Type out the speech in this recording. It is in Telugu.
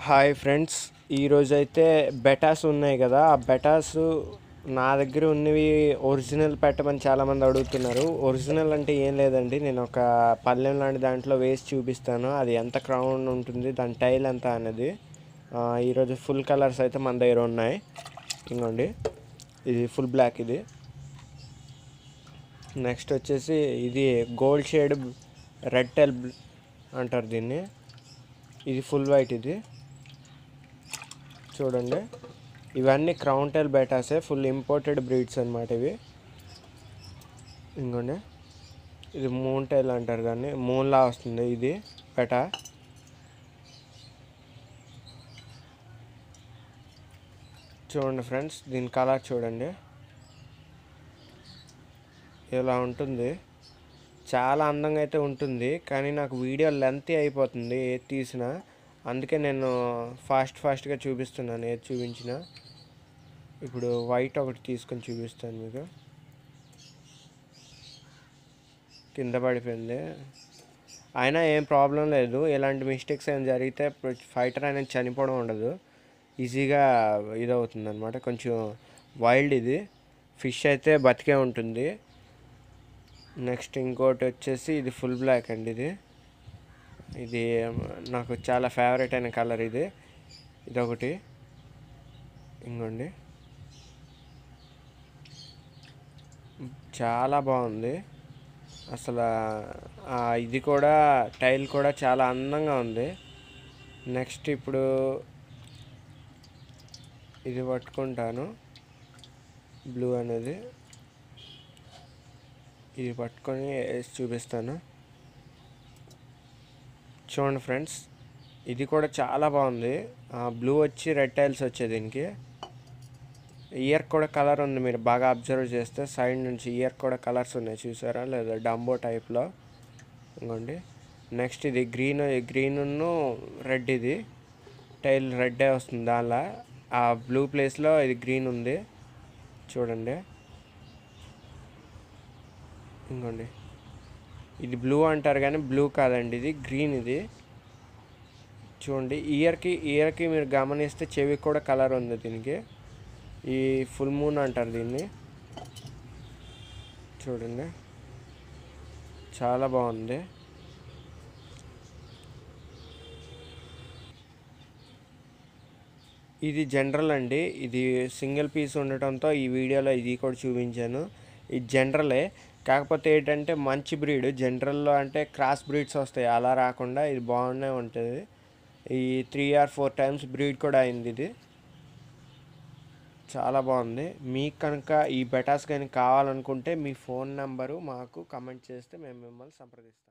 హాయ్ ఫ్రెండ్స్ ఈరోజు అయితే బెటాస్ ఉన్నాయి కదా ఆ బెటాస్ నా దగ్గర ఉన్నవి ఒరిజినల్ పెట్టమని చాలామంది అడుగుతున్నారు ఒరిజినల్ అంటే ఏం లేదండి నేను ఒక పల్లెం లాంటి దాంట్లో వేసి చూపిస్తాను అది ఎంత క్రౌన్ ఉంటుంది దాని టైల్ ఎంత అనేది ఆ, ఈరోజు ఫుల్ కలర్స్ అయితే మన దగ్గర ఉన్నాయి ఇంకోండి ఇది ఫుల్ బ్లాక్ ఇది నెక్స్ట్ వచ్చేసి ఇది గోల్డ్ షేడ్ రెడ్ టెల్ అంటారు దీన్ని ఇది ఫుల్ వైట్ ఇది చూడండి ఇవన్నీ క్రౌన్ టైల్ బేటాసే ఫుల్ ఇంపోర్టెడ్ బ్రీడ్స్ అనమాట ఇవి ఇంకోండి ఇది మూన్ టైల్ అంటారు కానీ మూన్లా వస్తుంది ఇది బెటా చూడండి ఫ్రెండ్స్ దీని కలర్ చూడండి ఇలా ఉంటుంది చాలా అందంగా అయితే ఉంటుంది కానీ నాకు వీడియో లెంత్ అయిపోతుంది ఏది తీసినా అందుకే నేను ఫాస్ట్ ఫాస్ట్గా చూపిస్తున్నాను ఏది చూపించినా ఇప్పుడు వైట్ ఒకటి తీసుకొని చూపిస్తాను మీకు కింద పడిపోయింది అయినా ఏం ప్రాబ్లం లేదు ఇలాంటి మిస్టేక్స్ ఏమైనా జరిగితే ఫైటర్ అనేది చనిపోవడం ఉండదు ఈజీగా ఇదవుతుంది అనమాట కొంచెం వైల్డ్ ఇది ఫిష్ అయితే బతికే ఉంటుంది నెక్స్ట్ ఇంకోటి వచ్చేసి ఇది ఫుల్ బ్లాక్ అండి ఇది ఇది నాకు చాలా ఫేవరెట్ అయిన కలర్ ఇది ఇదొకటి ఇంకోండి చాలా బాగుంది అసలు ఆ ఇది కూడా టైల్ కూడా చాలా అందంగా ఉంది నెక్స్ట్ ఇప్పుడు ఇది పట్టుకుంటాను బ్లూ అనేది ఇది పట్టుకొని వేసి చూపిస్తాను చూడండి ఫ్రెండ్స్ ఇది కూడా చాలా బాగుంది బ్లూ వచ్చి రెడ్ టైల్స్ వచ్చాయి దీనికి ఇయర్ కూడా కలర్ ఉంది మీరు బాగా అబ్జర్వ్ చేస్తే సైడ్ నుంచి ఇయర్ కూడా కలర్స్ ఉన్నాయి చూసారా లేదా డంబో టైప్లో ఇంకోండి నెక్స్ట్ ఇది గ్రీన్ గ్రీన్ రెడ్ ఇది టైల్ రెడ్డే వస్తుంది దానిలో ఆ బ్లూ ప్లేస్లో ఇది గ్రీన్ ఉంది చూడండి ఇంకోండి ఇది బ్లూ అంటారు కానీ బ్లూ కాదండి ఇది గ్రీన్ ఇది చూడండి ఇయర్కి ఇయర్కి మీరు గమనిస్తే చెవికి కూడా కలర్ ఉంది దీనికి ఈ ఫుల్ మూన్ అంటారు దీన్ని చూడండి చాలా బాగుంది ఇది జనరల్ అండి ఇది సింగిల్ పీస్ ఉండటంతో ఈ వీడియోలో ఇది కూడా చూపించాను ఇది జనరలే కాకపోతే ఏంటంటే మంచి బ్రీడ్ జనరల్లో అంటే క్రాస్ బ్రీడ్స్ వస్తాయి అలా రాకుండా ఇది బాగానే ఉంటుంది ఈ three or four times breed కూడా అయింది ఇది చాలా బాగుంది మీకు కనుక ఈ బెటాస్ కానీ కావాలనుకుంటే మీ ఫోన్ నెంబరు మాకు కమెంట్ చేస్తే మేము మిమ్మల్ని సంప్రదిస్తాం